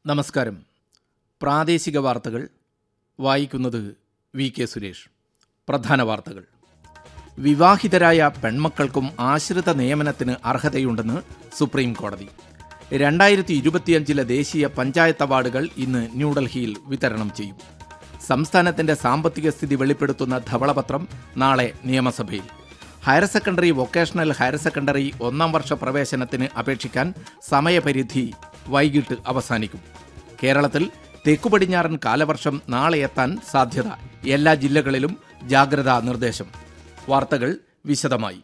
നമസ്കാരം പ്രാദേശിക വാർത്തകൾ വായിക്കുന്നത് വി കെ സുരേഷ് പ്രധാന വാർത്തകൾ വിവാഹിതരായ പെൺമക്കൾക്കും ആശ്രിത നിയമനത്തിന് അർഹതയുണ്ടെന്ന് സുപ്രീം കോടതി രണ്ടായിരത്തി ഇരുപത്തിയഞ്ചിലെ ദേശീയ പഞ്ചായത്ത് അവാർഡുകൾ ഇന്ന് ന്യൂഡൽഹിയിൽ വിതരണം ചെയ്യും സംസ്ഥാനത്തിന്റെ സാമ്പത്തിക സ്ഥിതി വെളിപ്പെടുത്തുന്ന ധവളപത്രം നാളെ നിയമസഭയിൽ higher secondary vocational higher secondary ഒന്നാം വർഷ പ്രവേശനത്തിന് അപേക്ഷിക്കാൻ സമയപരിധി വൈകിട്ട് അവസാനിക്കും കേരളത്തിൽ തെക്കുപടിഞ്ഞാറൻ കാലവർഷം നാളെ എത്താൻ സാധ്യത എല്ലാ ജില്ലകളിലും ജാഗ്രതാ നിർദ്ദേശം വാർത്തകൾ വിശദമായി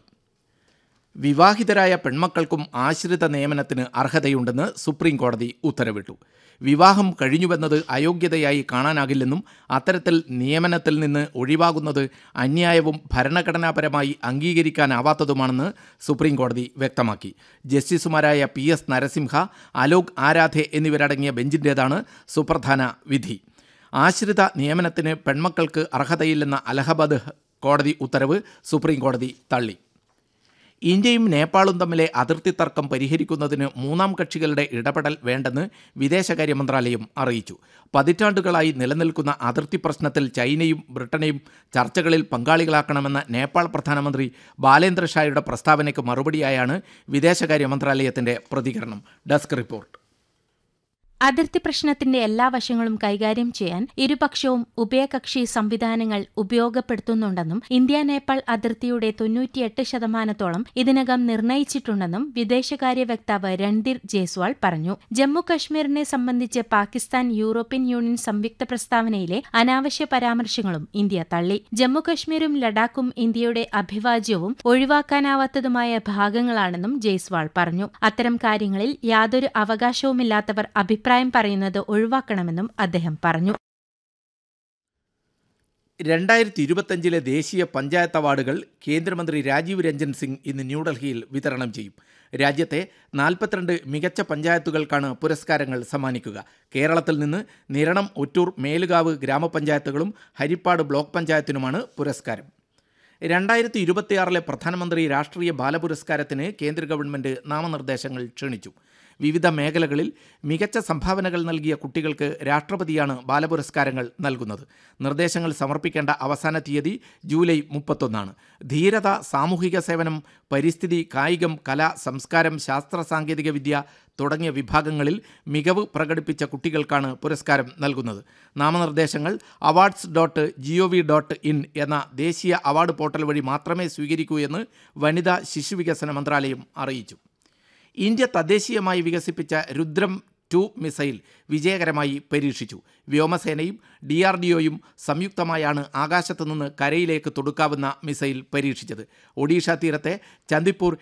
വിവാഹിതരായ പെൺമക്കൾക്കും ആശ്രിത നിയമനത്തിന് അർഹതയുണ്ടെന്ന് സുപ്രീം കോടതി ഉത്തരവിട്ടു വിവാഹം കഴിഞ്ഞുവെന്നത് അയോഗ്യതയായി കാണാനാകില്ലെന്നും അത്തരത്തിൽ നിയമനത്തിൽ നിന്ന് ഒഴിവാകുന്നത് അന്യായവും ഭരണഘടനാപരമായി അംഗീകരിക്കാനാവാത്തതുമാണെന്ന് സുപ്രീം കോടതി വ്യക്തമാക്കി ജസ്റ്റിസുമാരായ പി എസ് നരസിംഹ അലോക് ആരാധെ എന്നിവരടങ്ങിയ ബെഞ്ചിൻ്റേതാണ് സുപ്രധാന വിധി ആശ്രിത നിയമനത്തിന് പെൺമക്കൾക്ക് അർഹതയില്ലെന്ന അലഹബാദ് കോടതി ഉത്തരവ് സുപ്രീം കോടതി തള്ളി ഇന്ത്യയും നേപ്പാളും തമ്മിലെ അതിർത്തി തർക്കം പരിഹരിക്കുന്നതിന് മൂന്നാം കക്ഷികളുടെ ഇടപെടൽ വേണ്ടെന്ന് വിദേശകാര്യ മന്ത്രാലയം അറിയിച്ചു പതിറ്റാണ്ടുകളായി നിലനിൽക്കുന്ന അതിർത്തി പ്രശ്നത്തിൽ ചൈനയും ബ്രിട്ടനെയും ചർച്ചകളിൽ പങ്കാളികളാക്കണമെന്ന നേപ്പാൾ പ്രധാനമന്ത്രി ബാലേന്ദ്ര ഷായുടെ പ്രസ്താവനയ്ക്ക് മറുപടിയായാണ് വിദേശകാര്യ മന്ത്രാലയത്തിന്റെ പ്രതികരണം ഡെസ്ക് റിപ്പോർട്ട് അതിർത്തി പ്രശ്നത്തിന്റെ എല്ലാ വശങ്ങളും കൈകാര്യം ചെയ്യാൻ ഇരുപക്ഷവും ഉഭയകക്ഷി സംവിധാനങ്ങൾ ഉപയോഗപ്പെടുത്തുന്നുണ്ടെന്നും ഇന്ത്യ നേപ്പാൾ അതിർത്തിയുടെ തൊണ്ണൂറ്റിയെട്ട് ശതമാനത്തോളം ഇതിനകം നിർണയിച്ചിട്ടുണ്ടെന്നും വിദേശകാര്യ വക്താവ് രൺധീർ ജയ്സ്വാൾ പറഞ്ഞു ജമ്മു കശ്മീരിനെ സംബന്ധിച്ച് പാകിസ്ഥാൻ യൂറോപ്യൻ യൂണിയൻ സംയുക്ത പ്രസ്താവനയിലെ അനാവശ്യ പരാമർശങ്ങളും ഇന്ത്യ തള്ളി ജമ്മു കശ്മീരും ലഡാക്കും ഇന്ത്യയുടെ അഭിവാജ്യവും ഒഴിവാക്കാനാവാത്തതുമായ ഭാഗങ്ങളാണെന്നും ജയ്സ്വാൾ പറഞ്ഞു അത്തരം കാര്യങ്ങളിൽ യാതൊരു അവകാശവുമില്ലാത്തവർ അഭിപ്രായം അഭിപ്രായം പറയുന്നത് ഒഴിവാക്കണമെന്നും അദ്ദേഹം പറഞ്ഞു രണ്ടായിരത്തി ഇരുപത്തഞ്ചിലെ ദേശീയ പഞ്ചായത്ത് അവാർഡുകൾ കേന്ദ്രമന്ത്രി രാജീവ് രഞ്ജൻ സിംഗ് ഇന്ന് ന്യൂഡൽഹിയിൽ വിതരണം ചെയ്യും രാജ്യത്തെ നാൽപ്പത്തിരണ്ട് മികച്ച പഞ്ചായത്തുകൾക്കാണ് പുരസ്കാരങ്ങൾ സമ്മാനിക്കുക കേരളത്തിൽ നിന്ന് നിരണം ഒറ്റൂർ മേലുകാവ് ഗ്രാമപഞ്ചായത്തുകളും ഹരിപ്പാട് ബ്ലോക്ക് പഞ്ചായത്തിനുമാണ് പുരസ്കാരം രണ്ടായിരത്തി ഇരുപത്തിയാറിലെ പ്രധാനമന്ത്രി രാഷ്ട്രീയ ബാലപുരസ്കാരത്തിന് കേന്ദ്ര ഗവൺമെൻറ് നാമനിർദ്ദേശങ്ങൾ ക്ഷണിച്ചു വിവിധ മേഖലകളിൽ മികച്ച സംഭാവനകൾ നൽകിയ കുട്ടികൾക്ക് രാഷ്ട്രപതിയാണ് ബാലപുരസ്കാരങ്ങൾ നൽകുന്നത് നിർദ്ദേശങ്ങൾ സമർപ്പിക്കേണ്ട അവസാന തീയതി ജൂലൈ മുപ്പത്തൊന്നാണ് ധീരത സാമൂഹിക സേവനം പരിസ്ഥിതി കായികം കല സംസ്കാരം ശാസ്ത്ര സാങ്കേതിക വിദ്യ തുടങ്ങിയ വിഭാഗങ്ങളിൽ മികവ് പ്രകടിപ്പിച്ച കുട്ടികൾക്കാണ് പുരസ്കാരം നൽകുന്നത് നാമനിർദ്ദേശങ്ങൾ awards dot G O V dot in എന്ന ദേശീയ അവാർഡ് പോർട്ടൽ വഴി മാത്രമേ സ്വീകരിക്കൂ എന്ന് വനിതാ ശിശുവികസന മന്ത്രാലയം അറിയിച്ചു ഇന്ത്യ തദ്ദേശീയമായി വികസിപ്പിച്ച രുദ്രം ടു മിസൈൽ വിജയകരമായി പരീക്ഷിച്ചു വ്യോമസേനയും ഡി ആർ ഡി ഒയും സംയുക്തമായാണ് ആകാശത്തു നിന്ന് കരയിലേക്ക് തൊടുക്കാവുന്ന മിസൈൽ പരീക്ഷിച്ചത് ഒഡീഷ തീരത്തെ ചന്ദിപ്പൂർ